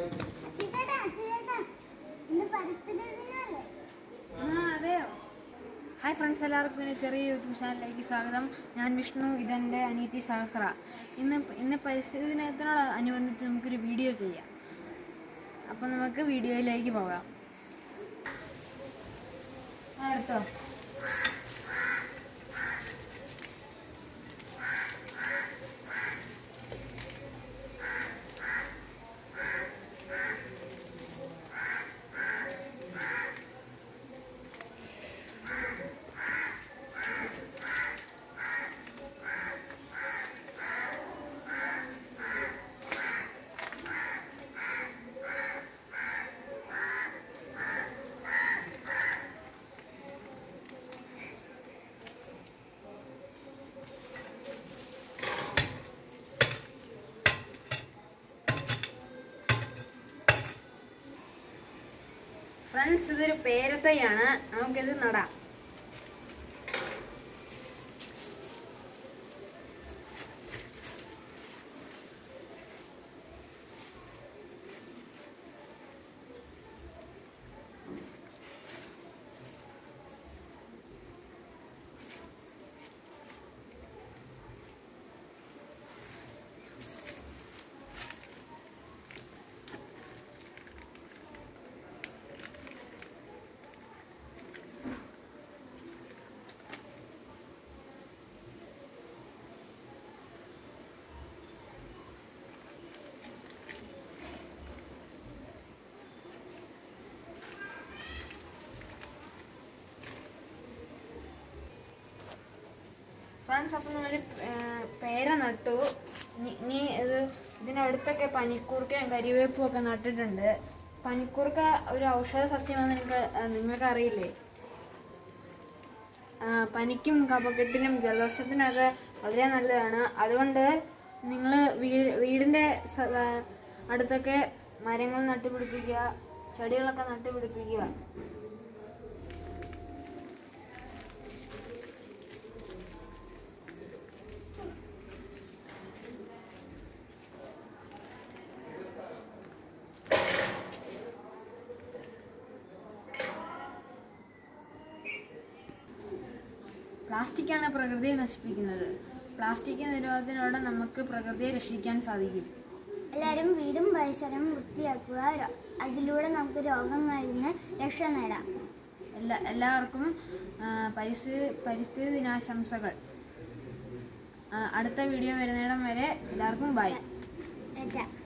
ചിറ്റേട്ടാ, ചിറ്റേട്ടാ, ഇന്ന് പരിസ്ഥിതി ദിനമല്ലേ? ആ അതെയോ ഹായ് ഫ്രണ്ട്സ് എല്ലാവർക്കും എൻ്റെ ചെറിയ യൂട്യൂബ് ചാനലിലേക്ക് സ്വാഗതം ഞാൻ വിഷ്ണു ഇതെൻ്റെ അനീതി സഹസ്ര ഇന്ന് ഇന്ന് പരിസ്ഥിതി ദിനത്തിനോട് അനുബന്ധിച്ച് നമുക്കൊരു വീഡിയോ ചെയ്യാം അപ്പം നമുക്ക് വീഡിയോയിലേക്ക് പോകാം ആ എടുത്തോ ഫ്രണ്ട്സ് ഇതൊരു പേരത്തൈയാണ് നമുക്കിത് നടാം ഫ്രണ്ട്സ് അപ്പം നമ്മൾ പേര നട്ടു ഇനി- ഇനി ഇത് ഇതിനടുത്തൊക്കെ പനിക്കൂർക്കയും കരിവേപ്പും ഒക്കെ നട്ടിട്ടുണ്ട് പനിക്കൂർക്ക ഒരു ഔഷധ സസ്യമാണെന്ന് നിങ്ങൾക്ക് നിങ്ങൾക്ക് അറിയില്ലേ ആ, പനിക്കും കഫക്കെട്ടിനും ജലദോഷത്തിനൊക്കെ വളരെ നല്ലതാണ് അതുകൊണ്ട് നിങ്ങൾ വീടിൻ്റെ സ- ആ, അടുത്തൊക്കെ മരങ്ങൾ നട്ടുപിടിപ്പിക്കുക ചെടികളൊക്കെ നട്ടുപിടിപ്പിക്കുക പ്ലാസ്റ്റിക്കാണ് പ്രകൃതിയെ നശിപ്പിക്കുന്നത് പ്ലാസ്റ്റിക് നിരോധനത്തോടെ നമുക്ക് പ്രകൃതിയെ രക്ഷിക്കാൻ സാധിക്കും എല്ലാവരും വീടും പരിസരവും വൃത്തിയാക്കുക രോ- അതിലൂടെ നമുക്ക് രോഗങ്ങളിൽ നിന്ന് രക്ഷ നേടാം എല്ലാ എല്ലാവർക്കും ആ, പരിസ്ഥിതി പരിസ്ഥിതി ദിനാശംസകൾ ആ, അടുത്ത വീഡിയോ വരുന്നിടം വരെ എല്ലാവർക്കും ബൈ ഏറ്റാ